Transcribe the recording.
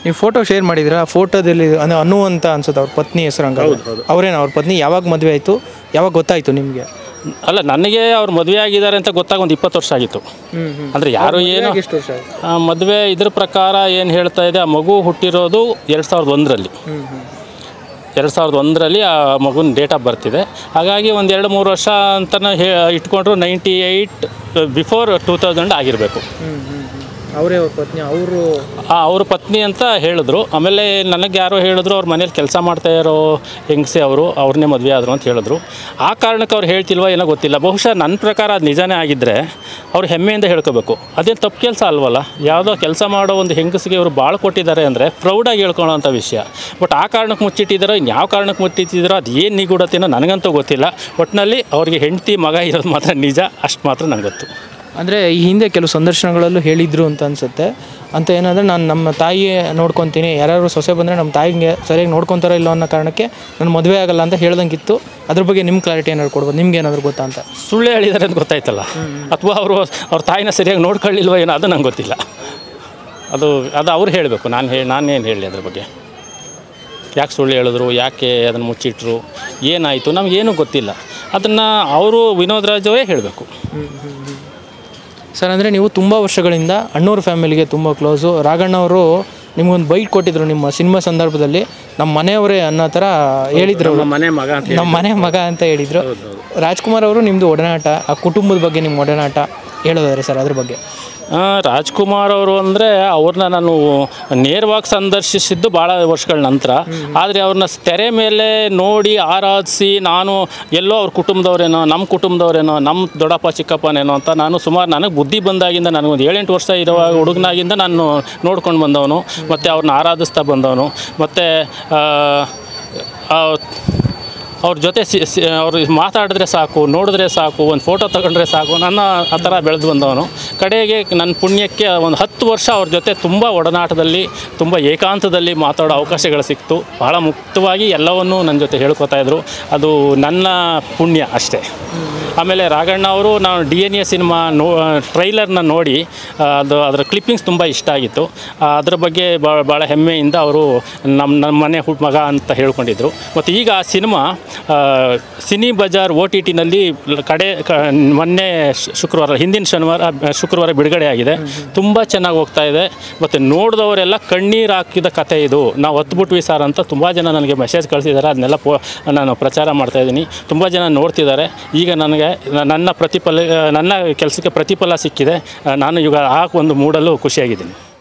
ನೀವು photo share ಮಾಡಿದ್ರ ಆ ಫೋಟೋದಲ್ಲಿ ಅಂದರೆ ಅನು ಅಂತ ಅನ್ಸುತ್ತೆ ಅವ್ರ ಪತ್ನಿ ಹೆಸರು ಹಂಗ ಅವ್ರೇನು ಅವ್ರ ಪತ್ನಿ ಯಾವಾಗ ಮದುವೆ ಆಯಿತು ಯಾವಾಗ ಗೊತ್ತಾಯಿತು ನಿಮಗೆ ಅಲ್ಲ ನನಗೆ ಅವ್ರು ಮದುವೆ ಆಗಿದ್ದಾರೆ ಅಂತ ಗೊತ್ತಾಗ ಒಂದು ಇಪ್ಪತ್ತು ವರ್ಷ ಆಗಿತ್ತು ಅಂದರೆ ಯಾರು ಏನು ಎಷ್ಟು ವರ್ಷ ಆಯ್ತು ಆ, ಮದುವೆ ಇದ್ರ ಪ್ರಕಾರ ಏನು ಹೇಳ್ತಾ ಇದೆ ಆ ಮಗು ಹುಟ್ಟಿರೋದು ಎರಡು ಸಾವಿರದ ಒಂದರಲ್ಲಿ ಎರಡು ಸಾವಿರದ ಒಂದರಲ್ಲಿ ಆ ಮಗುನ ಡೇಟ್ ಆಫ್ ಬರ್ತಿದೆ ಹಾಗಾಗಿ ಒಂದು ಎರಡು ಮೂರು ವರ್ಷ ಅಂತಲೇ ಹೇ ಇಟ್ಕೊಂಡ್ರು ninety eight before two thousand ಆಗಿರಬೇಕು ಅವರೇ ಅವ್ರ ಪತ್ನಿ ಅವರು ಅವ್ರ ಪತ್ನಿ ಅಂತ ಹೇಳಿದ್ರು ಆಮೇಲೆ ನನಗೆ ಯಾರೋ ಹೇಳಿದ್ರು ಅವ್ರ ಮನೇಲಿ ಕೆಲಸ ಮಾಡ್ತಾ ಇರೋ ಹೆಂಗಸೆ ಅವರು ಅವ್ರನ್ನೇ ಮದುವೆ ಆದರು ಅಂತ ಹೇಳಿದ್ರು ಆ ಕಾರಣಕ್ಕೆ ಅವ್ರು ಹೇಳ್ತಿಲ್ವ ಏನೋ ಗೊತ್ತಿಲ್ಲ ಬಹುಶಃ ನನ್ನ ಪ್ರಕಾರ ಅದು ನಿಜನೇ ಆಗಿದ್ದರೆ ಅವ್ರು ಹೆಮ್ಮೆಯಿಂದ ಹೇಳ್ಕೋಬೇಕು ಅದೇನು ತಪ್ಪು ಕೆಲಸ ಅಲ್ವಲ್ಲ ಯಾವುದೋ ಕೆಲಸ ಮಾಡೋ ಒಂದು ಹೆಂಗಸಿಗೆ ಇವರು ಭಾಳ ಕೊಟ್ಟಿದ್ದಾರೆ ಅಂದರೆ ಪ್ರೌಡಾಗಿ ಹೇಳ್ಕೊಳ್ಳೋಂಥ ವಿಷಯ ಬಟ್ ಆ ಕಾರಣಕ್ಕೆ ಮುಚ್ಚಿಟ್ಟಿದ್ದಾರೋ ಇನ್ಯಾವ ಕಾರಣಕ್ಕೆ ಮುಚ್ಚಿಟ್ಟಿದ್ದಾರೋ ಅದು ಏನು ನಿಗೂಢತೆನೋ ನನಗಂತೂ ಗೊತ್ತಿಲ್ಲ ಒಟ್ಟಿನಲ್ಲಿ ಅವ್ರಿಗೆ ಹೆಂಡತಿ ಮಗ ಇರೋದು ಮಾತ್ರ ನಿಜ ಅಷ್ಟು ಮಾತ್ರ ನಂಗೆ ಗೊತ್ತು ಅಂದರೆ ಈ ಹಿಂದೆ ಕೆಲವು ಸಂದರ್ಶನಗಳಲ್ಲೂ ಹೇಳಿದ್ರು ಅಂತ ಅನ್ಸುತ್ತೆ ಅಂತ ಏನಂದರೆ ನಾನು ನಮ್ಮ ತಾಯಿ ನೋಡ್ಕೊತೀನಿ ಯಾರ್ಯಾರು ಸೊಸೆ ಬಂದರೆ ನಮ್ಮ ತಾಯಿಗೆ ಸರಿಯಾಗಿ ನೋಡ್ಕೊತಾರೋ ಇಲ್ಲೋ ಅನ್ನೋ ಕಾರಣಕ್ಕೆ ನಾನು ಮದುವೆ ಆಗಲ್ಲ ಅಂತ ಹೇಳ್ದಂಗಿತ್ತು ಅದ್ರ ಬಗ್ಗೆ ನಿಮ್ಮ ಕ್ಲಾರಿಟಿ ಏನಾದ್ರು ಕೊಡ್ಬೋದು ನಿಮ್ಗೆ ಏನಾದ್ರು ಗೊತ್ತಾ ಅಂತ ಸುಳ್ಳು ಹೇಳಿದ್ದಾರೆ ಅಂತ ಗೊತ್ತಾಯ್ತಲ್ಲ ಅಥವಾ ಅವರು ಅವ್ರ ತಾಯಿನ ಸರಿಯಾಗಿ ನೋಡ್ಕೊಳ್ಳಿಲ್ವೋ ಏನೋ ಅದು ನಂಗೆ ಗೊತ್ತಿಲ್ಲ ಅದು ಅದು ಅವ್ರು ಹೇಳಬೇಕು ನಾನು ಹೇಳಿ ನಾನೇನು ಹೇಳಲಿ ಅದ್ರ ಬಗ್ಗೆ ಯಾಕೆ ಸುಳ್ಳು ಹೇಳಿದ್ರು ಯಾಕೆ ಅದನ್ನು ಮುಚ್ಚಿಟ್ರು ಏನಾಯಿತು ನಮಗೇನು ಗೊತ್ತಿಲ್ಲ ಅದನ್ನು ಅವರು ವಿನೋದ್ ರಾಜ್ ಅವರೇ ಹೇಳಬೇಕು ಸರ್ ಅಂದರೆ ನೀವು ತುಂಬ ವರ್ಷಗಳಿಂದ ಅಣ್ಣೂರು ಫ್ಯಾಮಿಲಿಗೆ ತುಂಬ ಕ್ಲೋಸು ರಾಘಣ್ಣ ಅವರು ನಿಮ್ಗೊಂದು ಬೈಕ್ ಕೊಟ್ಟಿದ್ರು ನಿಮ್ಮ ಸಿನಿಮಾ ಸಂದರ್ಭದಲ್ಲಿ ನಮ್ಮ ಮನೆಯವರೇ ಅನ್ನೋ ಥರ ಹೇಳಿದ್ರು ಅವ್ರು. ಮನೆ ಮಗ ಅಂತ ನಮ್ಮ ಮನೆ ಮಗ ಅಂತ ಹೇಳಿದ್ರು ರಾಜ್ಕುಮಾರ್ ಅವರು ನಿಮ್ಮದು ಒಡನಾಟ ಆ ಕುಟುಂಬದ ಬಗ್ಗೆ ನಿಮ್ಮ ಒಡನಾಟ ಹೇಳೋದಾದ್ರೆ ಸರ್ ಅದ್ರ ಬಗ್ಗೆ ಆ, ರಾಜ್ಕುಮಾರ್ ಅವರು ಅಂದರೆ ಅವ್ರನ್ನ ನಾನು ನೇರವಾಗಿ ಸಂದರ್ಶಿಸಿದ್ದು ಭಾಳ ವರ್ಷಗಳ ನಂತರ ಆದರೆ ಅವ್ರನ್ನ ತೆರೆ ಮೇಲೆ ನೋಡಿ ಆರಾಧಿಸಿ ನಾನು ಎಲ್ಲೋ ಅವ್ರ ಕುಟುಂಬದವ್ರೇನೋ ನಮ್ಮ ಕುಟುಂಬದವ್ರೇನೋ ನಮ್ಮ ದೊಡ್ಡಪ್ಪ ಚಿಕ್ಕಪ್ಪನೇನೋ ಅಂತ ನಾನು ಸುಮಾರು ನನಗೆ ಬುದ್ಧಿ ಬಂದಾಗಿಂದ ನನಗೊಂದು ಏಳೆಂಟು ವರ್ಷ ಇರುವಾಗ ಹುಡುಗನಾಗಿಂದ ನಾನು ನೋಡ್ಕೊಂಡು ಬಂದವನು ಮತ್ತು ಅವ್ರನ್ನ ಆರಾಧಿಸ್ತಾ ಬಂದವನು ಮತ್ತು ಅವ್ರ ಜೊತೆ ಸಿ ಸಿ ಅವ್ರು ಮಾತಾಡಿದ್ರೆ ಸಾಕು ನೋಡಿದ್ರೆ ಸಾಕು ಒಂದು ಫೋಟೋ ತಗೊಂಡ್ರೆ ಸಾಕು ನನ್ನ ಆ ಥರ ಬೆಳೆದು ಬಂದವನು ಕಡೆಗೆ ನನ್ನ ಪುಣ್ಯಕ್ಕೆ ಒಂದು ಹತ್ತು ವರ್ಷ ಅವ್ರ ಜೊತೆ ತುಂಬ ಒಡನಾಟದಲ್ಲಿ ತುಂಬ ಏಕಾಂತದಲ್ಲಿ ಮಾತಾಡೋ ಅವಕಾಶಗಳು ಸಿಕ್ತು ಭಾಳ ಮುಕ್ತವಾಗಿ ಎಲ್ಲವನ್ನೂ ನನ್ನ ಜೊತೆ ಹೇಳ್ಕೊತಾ ಇದ್ರು ಅದು ನನ್ನ ಪುಣ್ಯ ಅಷ್ಟೇ ಆಮೇಲೆ ರಾಘಣ್ಣ ಅವರು ನಾನು ಡಿ ಎನ್ ಎ ಸಿನಿಮಾ ನೋ ಟ್ರೈಲರ್ನ ನೋಡಿ ಆ, ಅದು ಅದರ ಕ್ಲಿಪ್ಪಿಂಗ್ಸ್ ತುಂಬ ಇಷ್ಟ ಆಗಿತ್ತು ಆ, ಅದ್ರ ಬಗ್ಗೆ ಭಾಳ ಭಾಳ ಹೆಮ್ಮೆಯಿಂದ ಅವರು ನಮ್ಮ ನಮ್ಮ ಮನೆ ಹುಟ್ಟು ಮಗ ಅಂತ ಹೇಳ್ಕೊಂಡಿದ್ರು ಮತ್ತು ಈಗ ಆ ಸಿನಿಮಾ ಆ, ಸಿನಿ ಬಜಾರ್ ಓ ಟಿ ಟಿನಲ್ಲಿ ಕಡೆ ಕ ಮೊನ್ನೆ ಶು- ಶುಕ್ರವಾರ ಹಿಂದಿನ ಶನಿವಾರ ಆ, ಶುಕ್ರವಾರ ಬಿಡುಗಡೆ ಆಗಿದೆ ತುಂಬ ಚೆನ್ನಾಗಿ ಹೋಗ್ತಾ ಇದೆ ಮತ್ತು ನೋಡಿದವರೆಲ್ಲ ಕಣ್ಣೀರು ಹಾಕಿದ ಕತೆ ಇದು ನಾವು ಹತ್ಬಿಟ್ವಿ ಸರ್ ಅಂತ ತುಂಬ ಜನ ನನಗೆ ಮೆಸೇಜ್ ಕಳಿಸಿದ್ದಾರೆ ಅದನ್ನೆಲ್ಲ ಪೋ ನಾನು ಪ್ರಚಾರ ಮಾಡ್ತಾಯಿದ್ದೀನಿ ತುಂಬ ಜನ ನೋಡ್ತಿದ್ದಾರೆ ಈಗ ನನಗೆ ನ- ನನ್ನ ಪ್ರತಿಫಲ ನನ್ನ ಕೆಲಸಕ್ಕೆ ಪ್ರತಿಫಲ ಸಿಕ್ಕಿದೆ ಆ, ನಾನು ಈಗ ಆ ಒಂದು ಮೂಡಲು ಖುಷಿಯಾಗಿದ್ದೀನಿ